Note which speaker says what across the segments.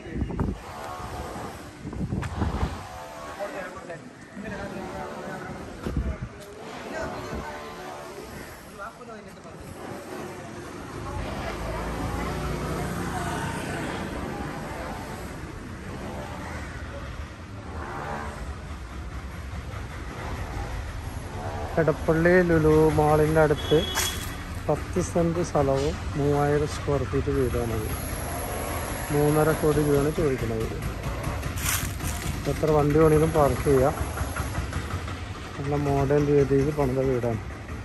Speaker 1: എടപ്പള്ളി ലുലു മാളിൻ്റെ അടുത്ത് പത്ത് സെൻറ്റ് സ്ഥലവും മൂവായിരം സ്ക്വയർ ഫീറ്റ് വീടാണത് മൂന്നര കോടി രൂപയാണ് ചോദിക്കുന്നത് എത്ര വണ്ടി വേണമെങ്കിലും പാർക്ക് ചെയ്യാം നല്ല മോഡേൺ രീതിയിൽ പണിത വീടാണ്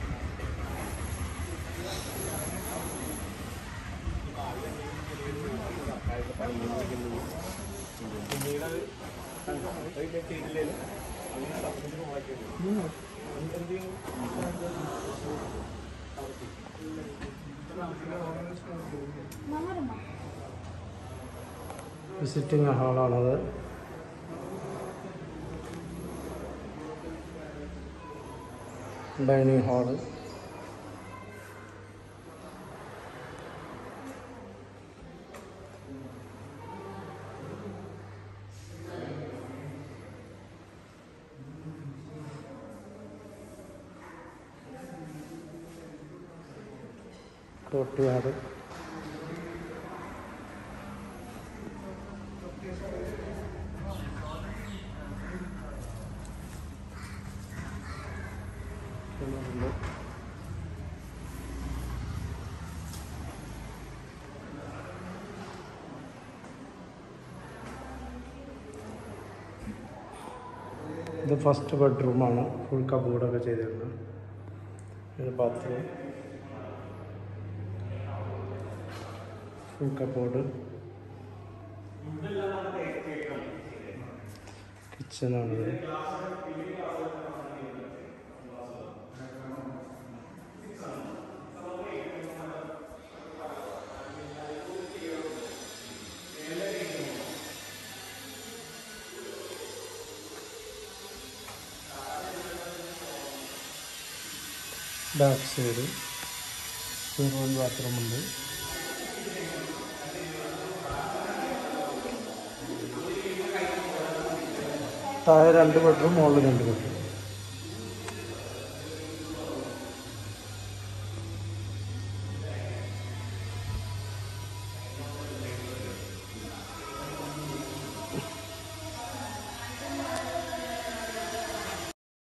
Speaker 1: വിസിറ്റിംഗ് ഹാളാണത് ഡൈനിങ് ഹാള് കോർട്ട്യാർഡ് കിണറുണ്ട് ഇത് ഫസ്റ്റ് ബെഡ്റൂമാണ് ഫുൾ കബോർഡൊക്കെ ചെയ്തിട്ടുണ്ട് ഇത് ബാത്റൂം ഫുൾ കബോർഡ് കിച്ചണാണിത് ബാക്ക് സൈഡ് റൂം ബാത്റൂം ഉണ്ട് താഴെ രണ്ട് ബെഡ്റൂം മുകളിൽ രണ്ട് ബെഡ്റൂം